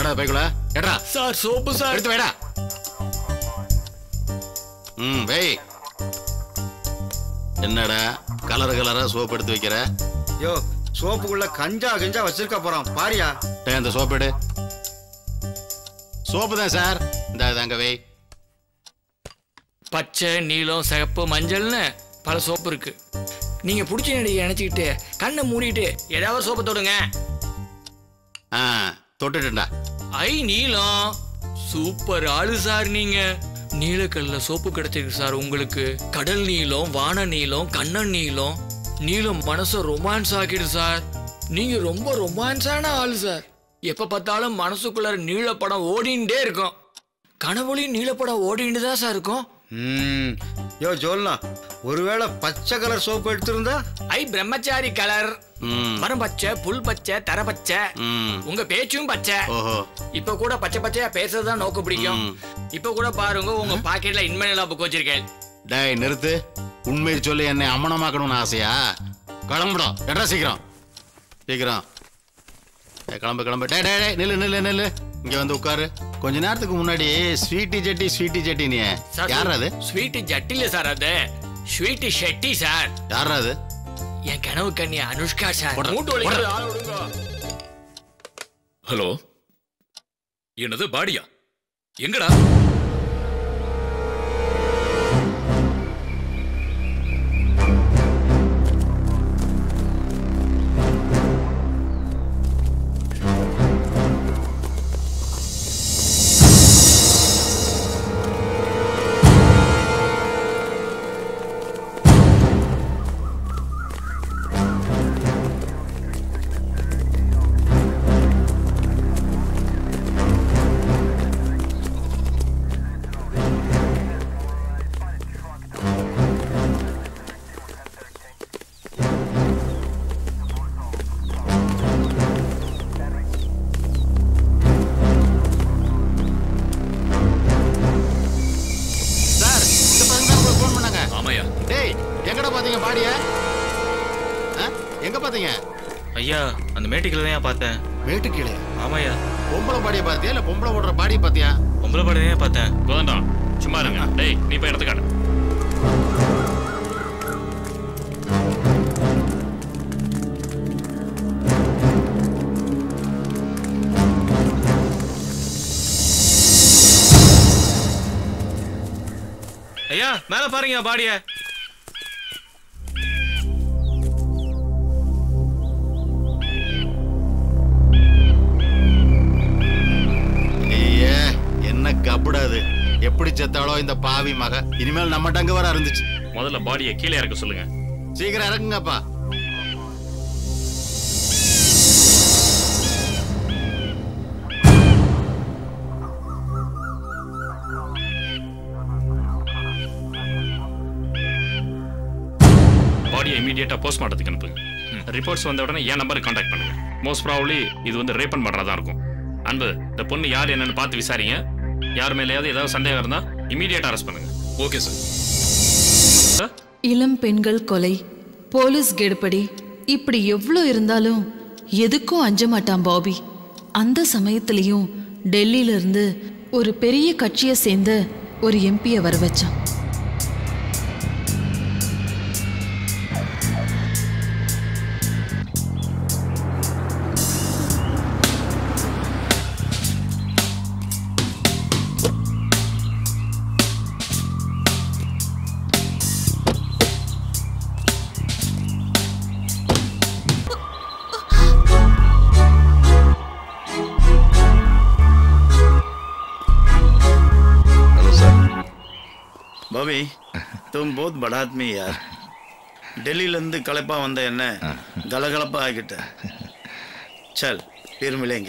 என்னடா பைக்குல எடா sir soap sir எடுத்து வைடா ம் வை என்னடா கலர் கலரா சோப் எடுத்து வைக்கிற யோ சோப்புக்குள்ள கஞ்சா கஞ்சா வச்சிருக்க போறான் பாரியா டேய் அந்த சோப் எடு சோப்பு தான் சார் இந்த அங்க வை பச்சை நீலம் சிகப்பு மஞ்சள்னு பல சோப்பு இருக்கு நீங்க பிடிச்ச நடிகை நினைச்சுக்கிட்டு கண்ணை மூடிட்டு ஏதாவது சோப்பை தொடுங்க ஆ தொட்டுட்டேன்டா ஐ நீலம் சூப்பர் ஆளு சார் நீங்க நீலக்கல்ல சோப்பு கிடைச்சிருக்கு சார் உங்களுக்கு கடல் நீலம் வான நீலம் கண்ணன் நீலம் நீலம் மனசை ரொமான்ஸ் ஆக்கிடு சார் நீங்க ரொம்ப ரொமான்ஸான ஆளு சார் எப்ப பார்த்தாலும் மனசுக்குள்ளார நீல படம் ஓடிண்டே இருக்கும் கனவுலையும் நீல படம் ஓடிண்டு தான் சார் இருக்கும் ம் யோ ஜோல்லாம் ஒருவேளை பச்சை கலர் சோப்பு எடுத்திருந்தா ஐ பிரம்மச்சாரி கலர் ம் மரம் பச்சை புல் பச்சை தர பச்சை ம் உங்க பேச்சும் பச்சை ஓஹோ இப்ப கூட பச்சை பச்சையா பேசுறதுதான் நோக்க பிடிக்கும் ம். இப்ப கூட பாருங்க உங்க பாக்கெட்ல இன்மேலா புக் வச்சிருக்கேன் டேய் நிறுத்து உண்மையை சொல்லி என்னை அம்மனமாக்கணும்னு ஆசையா கிளம்புடும் எட்ரா சீக்கிரம் சீக்கிரம் ஏய், கிளம்பு கிளம்பு டே டே டே நில்லு நில்லு நில்லு இங்க வந்து உட்காரு கொஞ்ச நேரத்துக்கு முன்னாடி ஸ்வீட்டி ஜெட்டி ஸ்வீட்டி ஜெட்டி நீ யார் அது ஸ்வீட் ஜட்டில சார் அது ஸ்வீட் ஷெட்டி சார் யார் அது என் கனவு கண்ணி அனுஷ்கா சார் போடா, மூட்டு வலிக்குது, போடா. ஆளை விடுங்க. ஹலோ என்னது பாடியா எங்கடா சார் இந்த பசங்க தான் உங்களுக்கு ஃபோன் பண்ணாங்க ஆமாயா டேய் எங்கடா பாத்தீங்க பாடிய எங்க பாத்தீங்க ஐயா அந்த மேட்டுக்கில் தான் பார்த்தேன் மேட்டு கீழே ஆமாய்யா பொம்பளை பாடியை பார்த்தியா இல்ல பொம்பளை ஓடுற பாடியை பார்த்தியா பொம்பளை படம் பார்த்தேன் கோதண்டம் சும்மா இருங்க டேய் நீ போய் இடத்துக்காடு ஐயா மேலே பாருங்க பாடிய ஐயே என்ன கபடாது எப்படி செத்தாளோ இந்த பாவி மக இனிமேல் நம்ம டங்க வர இருந்துச்சு முதல்ல பாடியை கீழே இறக்க சொல்லுங்க சீக்கிரம் இறக்குங்கப்பா பாடியை இமீடியட்டா போஸ்ட்மார்ட்டத்துக்கு அனுப்புங்க ரிப்போர்ட்ஸ் வந்த உடனே என் நம்பருக்கு காண்டாக்ட் பண்ணுங்க மோஸ்ட் ப்ராபப்ளி இது வந்து ரேப்பன் பண்றதா இருக்கும் அன்பு இந்த பொண்ணு யார் என்னன்னு பார்த்து விசாரிங்க யார் மேலேயாவது ஏதாவது சந்தேகம் இருந்தா இமீடியட்டா அரெஸ்ட் பண்ணுங்க ஓகே சார் சார் இளம் பெண்கள் கொலை போலீஸ் கெடுப்படி இப்படி எவ்வளோ இருந்தாலும் எதுக்கும் அஞ்ச மாட்டான் பாபி அந்த சமயத்திலையும் டெல்லியில இருந்து ஒரு பெரிய கட்சியை சேர்ந்த ஒரு எம்பியை வர வச்சான் हेलो सर பாபி தும் போத் பட ஆத்மி யார் டெல்லியிலேருந்து களைப்பா வந்த என்ன கலகலப்பா ஆகிட்ட சல் பேர் மிலேங்க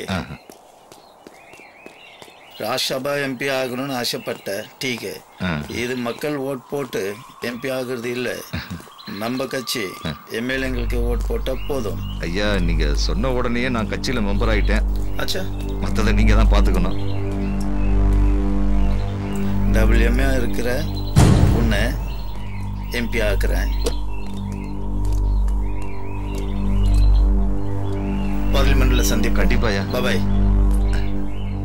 ராஜ்சபா எம்பி ஆகணும்னு ஆசைப்பட்ட டீக்கு இது மக்கள் ஓட் போட்டு எம்பி ஆகுறது இல்லை நம்ம கட்சி எம்எல்ஏங்களுக்கு ஓட் போட்டா போதும் ஐயா நீங்க சொன்ன உடனே நான் கட்சியில மெம்பர் ஆயிட்டேன் ஆச்சா மற்றதை நீங்க தான் பார்த்துக்கணும் டபிள்யூஎம்ஏ இருக்கிற உன்னை எம்பி ஆக்குறேன் பார்லிமெண்ட்ல சந்திப்போம் கண்டிப்பாயா பாபாய்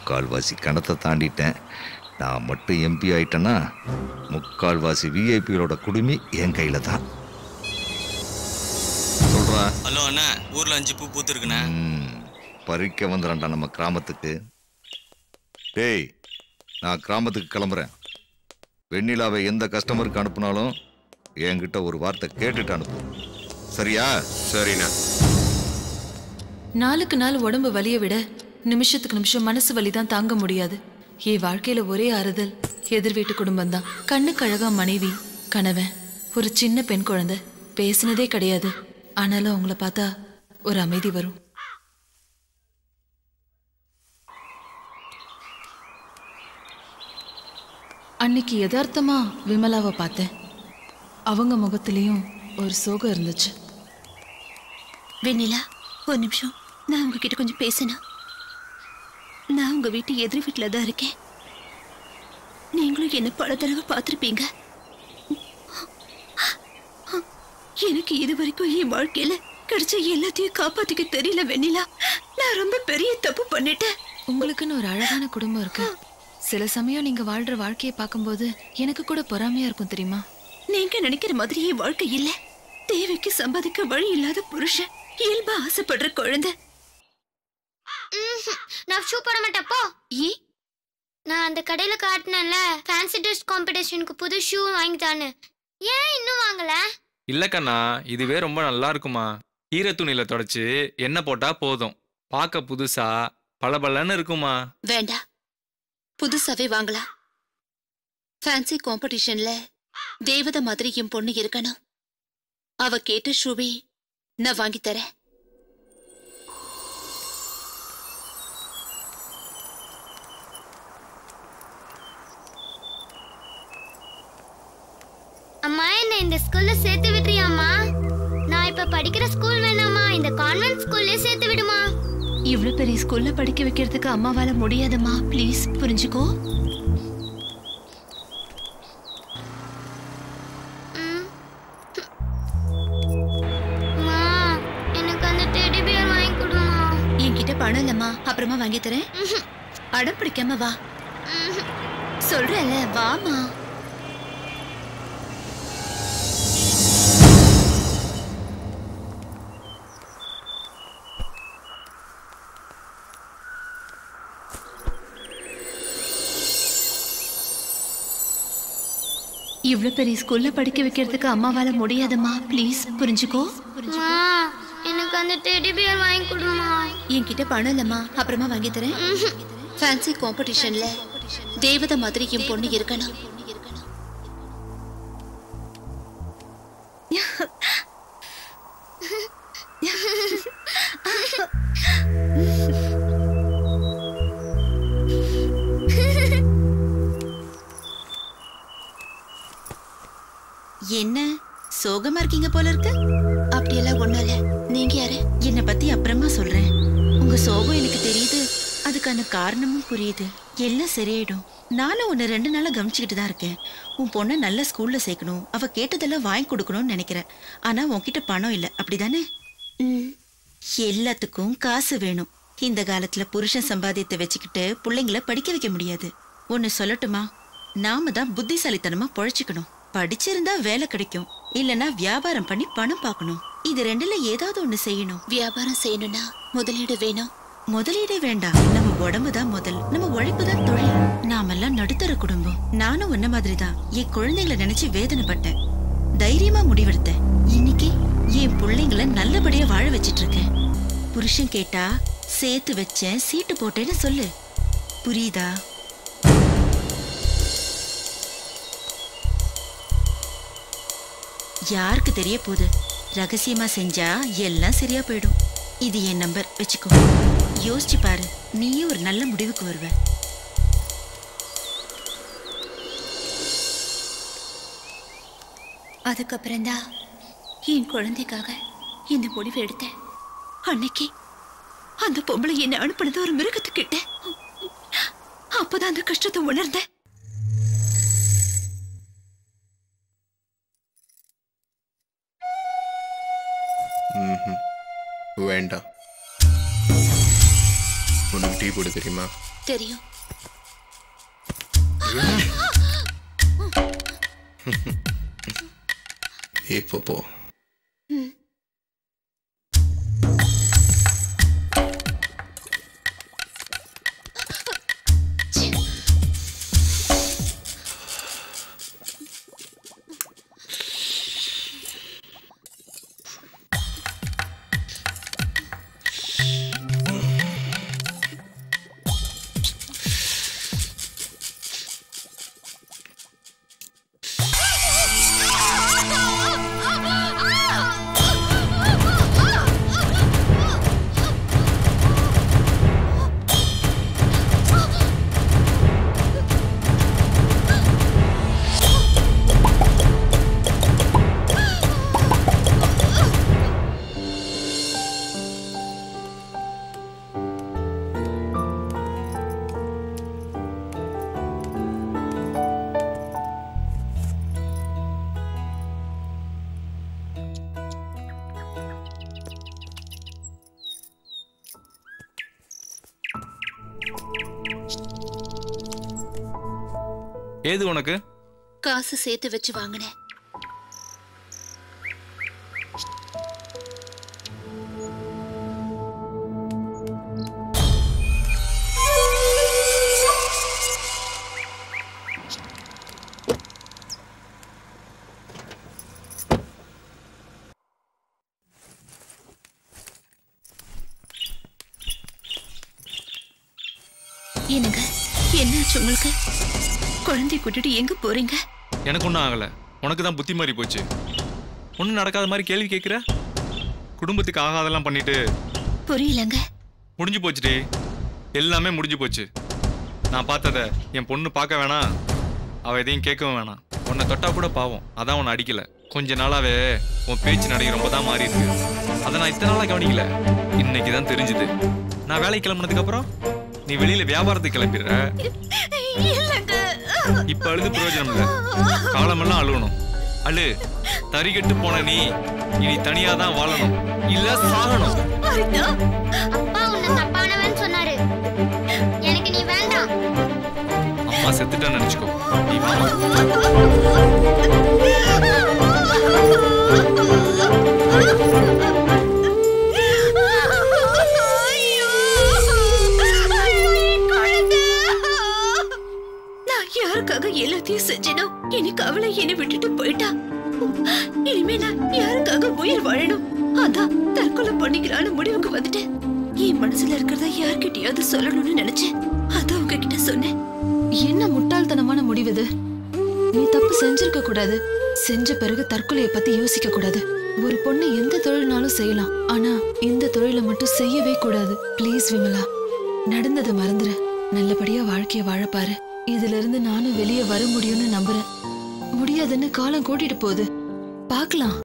முக்கால்வாசி கணத்தை தாண்டிட்டேன் நான் மட்டும் எம்பி ஆயிட்டேன்னா முக்கால்வாசி விஐபிகளோட குடுமி என் கையில தான் சொல்றா ஹலோ அண்ணா ஊர்ல அஞ்சு பூ பூத்துருக்குண்ணே ம், பறிக்க வந்துடும்டா நம்ம கிராமத்துக்கு டேய் நான் கிராமத்துக்கு கிளம்புறேன் வெண்ணிலாவை எந்த கஸ்டமருக்கு அனுப்புனாலும் என்கிட்ட ஒரு வார்த்தை கேட்டுட்டு அனுப்பு சரியா சரிண்ணா நாளுக்கு நாள் உடம்பு வலிய விட நிமிஷத்துக்கு நிமிஷம் மனசு வலி தான் தாங்க முடியாது என் வாழ்க்கையில ஒரே ஆறுதல் எதிர் வீட்டு குடும்பம் தான் கண்ணுக்கு அழகா மனைவி கணவன் ஒரு சின்ன பெண் குழந்தை பேசினதே கிடையாது ஆனாலும் அவங்கள பார்த்தா ஒரு அமைதி வரும் அன்னைக்கு யதார்த்தமா விமலாவை பார்த்தேன் அவங்க முகத்திலையும் ஒரு சோகம் இருந்துச்சு வெண்ணிலா ஒரு நிமிஷம் நான் உங்ககிட்ட கொஞ்சம் பேசணும் நான் உங்க வீட்டு எதிர் வீட்டில் தான் இருக்கேன் நீங்களும் என்ன பல தடவை பார்த்துருப்பீங்க எனக்கு இது வரைக்கும் என் வாழ்க்கையில கிடைச்ச எல்லாத்தையும் காப்பாத்திக்க தெரியல வெண்ணிலா நான் ரொம்ப பெரிய தப்பு பண்ணிட்டேன் உங்களுக்குன்னு ஒரு அழகான குடும்பம் இருக்கு சில சமயம் நீங்க வாழ்ற வாழ்க்கையை பார்க்கும்போது எனக்கு கூட பொறாமையா இருக்கும் தெரியுமா நீங்க நினைக்கிற மாதிரி என் வாழ்க்கை இல்ல தேவைக்கு சம்பாதிக்க வழி இல்லாத புருஷன் இயல்பா ஆசைப்படுற குழந்தை நான் ஷூ போட மாட்டேன் போ ஏன் நான் அந்த கடையில காட்டினேன்ல ஃபேன்சி ட்ரெஸ் காம்படிஷனுக்கு புது ஷூ வாங்கி தானு ஏன் இன்னும் வாங்கல இல்ல கண்ணா இதுவே ரொம்ப நல்லா இருக்குமா ஈர துணியில தொடச்சு எண்ணெய் போட்டா போதும் பார்க்க புதுசா பளபளன்னு இருக்குமா வேண்டாம் புதுசாவே வாங்கலாம் ஃபேன்சி காம்படிஷன்ல தேவதை மாதிரி என் பொண்ணு இருக்கணும் அவ கேட்ட ஷூவே நான் வாங்கி தரேன் அம்மா என்ன இந்த ஸ்கூல்ல சேர்த்து விடுறியாம்மா நான் இப்ப படிக்கிற ஸ்கூல் வேணாமா இந்த கான்வென்ட் ஸ்கூல்லே சேர்த்து விடுமா இவ்ளோ பெரிய ஸ்கூல்ல படிக்க வைக்கிறதுக்கு அம்மாவால முடியாதம்மா ப்ளீஸ் புரிஞ்சுக்கோ ம். அம்மா எனக்கு அந்த டெடி பியர் வாங்கி கொடுமா என்கிட்ட பணம் இல்லம்மா அப்புறமா வாங்கி தரேன் அடம் பிடிக்காம வா சொல்றேன்ல வாமா இவ்ளோ பெரிய ஸ்கூல்ல படிக்க வைக்கிறதுக்கு அம்மாவால முடியாதம்மா ப்ளீஸ் புரிஞ்சுக்கோ அம்மா எனக்கு அந்த டெடி பியர் வாங்கி கொடுமா என்கிட்ட பணம் இல்லம்மா அப்புறமா வாங்கி தரேன் ஃபேன்சி காம்படிஷன்ல தேவதை மாதிரி என் பொண்ணு இருக்கணும் என்ன சோகமா இருக்கீங்க போல இருக்கு அப்படியெல்லாம் ஒண்ணும் இல்ல நீங்க யாரு என்னை பத்தி அப்புறமா சொல்றேன் உங்க சோகம் எனக்கு தெரியுது அதுக்கான காரணமும் புரியுது எல்லாம் சரியாயிடும் நானும் உன்னை ரெண்டு நாளா கவனிச்சுக்கிட்டு தான் இருக்கேன் உன் பொண்ணை நல்ல ஸ்கூல்ல சேர்க்கணும் அவ கேட்டதெல்லாம் வாங்கி கொடுக்கணும்னு நினைக்கிறேன் ஆனா உன்கிட்ட பணம் இல்லை அப்படிதானே எல்லாத்துக்கும் காசு வேணும் இந்த காலத்துல புருஷன் சம்பாதியத்தை வச்சுக்கிட்டு பிள்ளைங்கள படிக்க வைக்க முடியாது ஒன்னு சொல்லட்டுமா நாம தான் புத்திசாலித்தனமா பொழைச்சுக்கணும் படிச்சிருந்தா வேலை கிடைக்கும் இல்லனா வியாபாரம் பண்ணி பணம் பார்க்கணும் இது ரெண்டுல ஏதாவது ஒண்ணு செய்யணும் வியாபாரம் செய்யணும்னா முதலீடு வேணும் முதலீடே வேண்டாம் நம்ம உடம்பு தான் முதல் நம்ம உழைப்பு தான் தொழில் நாமெல்லாம் நடுத்தர குடும்பம் நானும் உன்ன மாதிரி தான் என் குழந்தைங்களை நினைச்சு வேதனைப்பட்டேன் தைரியமா முடிவெடுத்தேன் இன்னைக்கு என் பிள்ளைங்கள நல்லபடியா வாழ வச்சிட்டு இருக்கேன் புருஷன் கேட்டா சேர்த்து வச்சேன் சீட்டு போட்டேன்னு சொல்லு புரியுதா யாருக்கு தெரிய போகுது ரகசியமா செஞ்சா எல்லாம் சரியா போயிடும் இது என் நம்பர் வச்சுக்கோ யோசிச்சு பாரு நீயும் ஒரு நல்ல முடிவுக்கு வருவ அதுக்கப்புறம்தான் என் குழந்தைக்காக இந்த முடிவு எடுத்தேன் அன்னைக்கு அந்த பொம்பளை என்னை அனுப்புனது ஒரு மிருகத்துக்கிட்ட அப்பதான் அந்த கஷ்டத்தை உணர்ந்தேன் ம்ஹும். வேண்டாம் உனக்கு டீ போட தெரியுமா தெரியும் இப்போ போ ஏது உனக்கு காசு சேர்த்து வச்சு வாங்கினேன் என்னங்க என்னாச்சு உங்களுக்கு குழந்தை கூட்டிட்டு எங்க போறீங்க எனக்கு ஒன்றும் ஆகலை உனக்கு தான் புத்தி மாறி போச்சு ஒன்றும் நடக்காத மாதிரி கேள்வி கேட்குற குடும்பத்துக்கு ஆகாதெல்லாம் பண்ணிட்டு புரியலங்க முடிஞ்சு போச்சுடி எல்லாமே முடிஞ்சு போச்சு நான் பார்த்தத என் பொண்ணு பார்க்க வேணாம் அவ எதையும் கேட்கவும் வேணாம் உன்னை தொட்டா கூட பாவம் அதான் உன்னை அடிக்கல கொஞ்ச நாளாவே உன் பேச்சு நடை ரொம்ப தான் மாறி இருக்கு அதை நான் இத்தனை நாளா கவனிக்கல இன்னைக்கு தான் தெரிஞ்சுது நான் வேலைக்கு கிளம்புனதுக்கு அப்புறம் நீ வெளியில வியாபாரத்துக்கு கிளம்பிடுற இப்ப அழுது பிரயோஜனம் இல்ல காலமெல்லாம் அழுகணும் அழு தறிகட்டு போன நீ இனி தனியா தான் வாழணும் இல்ல சாகணும் அப்பா உன்னை தப்பானவன் சொன்னாரு எனக்கு நீ வேண்டாம் அம்மா செத்துட்டான்னு நினைச்சுக்கோ நீ வா. நான் யாருக்காக எல்லாத்தையும் செஞ்சேனோ எனக்கு அவளை என்னை விட்டுட்டு போயிட்டா இனிமே நான் யாருக்காக உயிர் வாழணும் அதான் தற்கொலை பண்ணிக்கலான்னு முடிவுக்கு வந்துட்டேன் என் மனசுல இருக்கிறத யார்கிட்டயாவது சொல்லணும்னு நினைச்சேன் அதான் உங்ககிட்ட சொன்னேன் என்ன முட்டாள்தனமான முடிவு இது நீ தப்பு செஞ்சிருக்க கூடாது செஞ்ச பிறகு தற்கொலைய பத்தி யோசிக்க கூடாது ஒரு பொண்ணு எந்த தொழில்னாலும் செய்யலாம் ஆனா இந்த தொழிலை மட்டும் செய்யவே கூடாது ப்ளீஸ் விமலா நடந்ததை மறந்துரு நல்லபடியா வாழ்க்கைய வாழப்பாரு இதுல இருந்து நானும் வெளியே வர முடியும்னு நம்புறேன் முடியாதுன்னு காலம் கூட்டிட்டு போகுது பார்க்கலாம்